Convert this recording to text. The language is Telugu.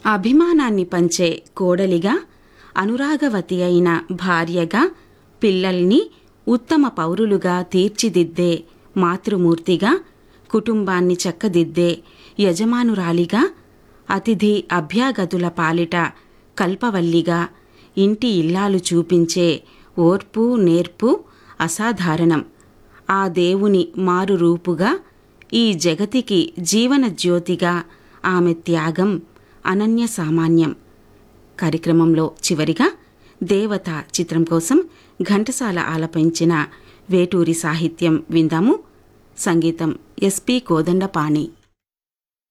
అభిమానాన్ని పంచే కోడలిగా అనురాగవతి అయిన భార్యగా పిల్లల్ని ఉత్తమ పౌరులుగా తీర్చిదిద్దే మాతృమూర్తిగా కుటుంబాన్ని చక్కదిద్దే యజమానురాలిగా అతిథి అభ్యాగతుల పాలిట కల్పవల్లిగా ఇంటి ఇల్లాలు చూపించే ఓర్పు నేర్పు అసాధారణం ఆ దేవుని మారు రూపుగా ఈ జగతికి జీవన జ్యోతిగా ఆమె త్యాగం అనన్య సామాన్యం కార్యక్రమంలో చివరిగా దేవత చిత్రం కోసం ఘంటసాల ఆలపించిన వేటూరి సాహిత్యం విందాము సంగీతం ఎస్పి కోదండపాణి